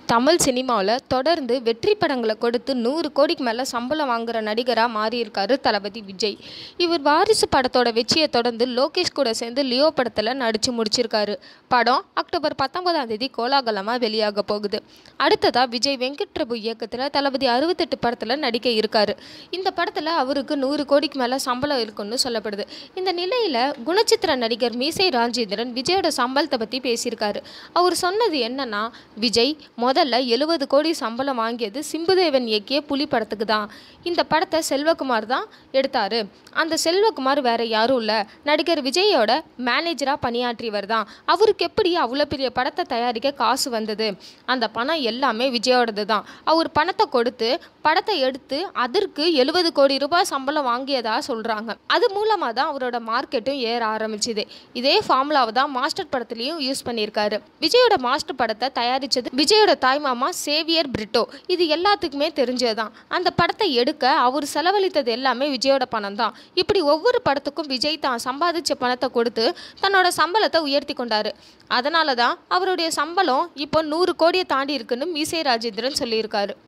தமிழ் சினிமாவில் தொடர்ந்து வெற்றி படங்களை கொடுத்து நூறு கோடிக்கு மேலே சம்பளம் வாங்குற நடிகராக மாறியிருக்காரு தளபதி விஜய் இவர் வாரிசு படத்தோட வெற்றியை தொடர்ந்து லோகேஷ் கூட சேர்ந்து லியோ படத்தில் நடித்து முடிச்சிருக்காரு படம் அக்டோபர் பத்தொன்பதாம் தேதி கோலாகலமாக வெளியாக போகுது அடுத்ததாக விஜய் வெங்கட் பிரபு இயக்கத்தில் தளபதி அறுபத்தெட்டு படத்தில் நடிக்க இருக்காரு இந்த படத்தில் அவருக்கு நூறு கோடிக்கு மேலே சம்பளம் இருக்குன்னு சொல்லப்படுது இந்த நிலையில் குணச்சித்திர நடிகர் மீசை ராஜேந்திரன் விஜயோட சம்பளத்தை பற்றி பேசியிருக்காரு அவர் சொன்னது என்னன்னா விஜய் முதல்ல எழுபது கோடி சம்பளம் வாங்கியது சிம்புதேவன் இயக்கிய புலி படத்துக்கு தான் இந்த படத்தை செல்வகுமார் தான் எடுத்தார் அந்த செல்வகுமார் வேற யாரும் இல்லை நடிகர் விஜயோட மேனேஜராக பணியாற்றியவர் தான் அவருக்கு எப்படி அவ்வளோ பெரிய படத்தை தயாரிக்க காசு வந்தது அந்த பணம் எல்லாமே விஜயோடது தான் அவர் பணத்தை கொடுத்து படத்தை எடுத்து அதற்கு எழுபது கோடி ரூபாய் சம்பளம் வாங்கியதா சொல்கிறாங்க அது மூலமாக தான் அவரோட மார்க்கெட்டும் ஏற ஆரம்பிச்சுது இதே ஃபார்முலாவை தான் மாஸ்டர் படத்துலையும் யூஸ் பண்ணியிருக்காரு விஜயோட மாஸ்டர் படத்தை தயாரித்தது விஜயோட தாய்மாமா சேவியர் பிரிட்டோ இது எல்லாத்துக்குமே தெரிஞ்சது தான் அந்த படத்தை எடுக்க அவர் செலவழித்தது எல்லாமே விஜயோட பணம் தான் இப்படி ஒவ்வொரு படத்துக்கும் விஜய் தான் சம்பாதிச்ச பணத்தை கொடுத்து தன்னோட சம்பளத்தை உயர்த்தி கொண்டாரு அதனால தான் அவருடைய சம்பளம் இப்போ நூறு கோடியை தாண்டி இருக்குன்னு மீசை ராஜேந்திரன் சொல்லியிருக்காரு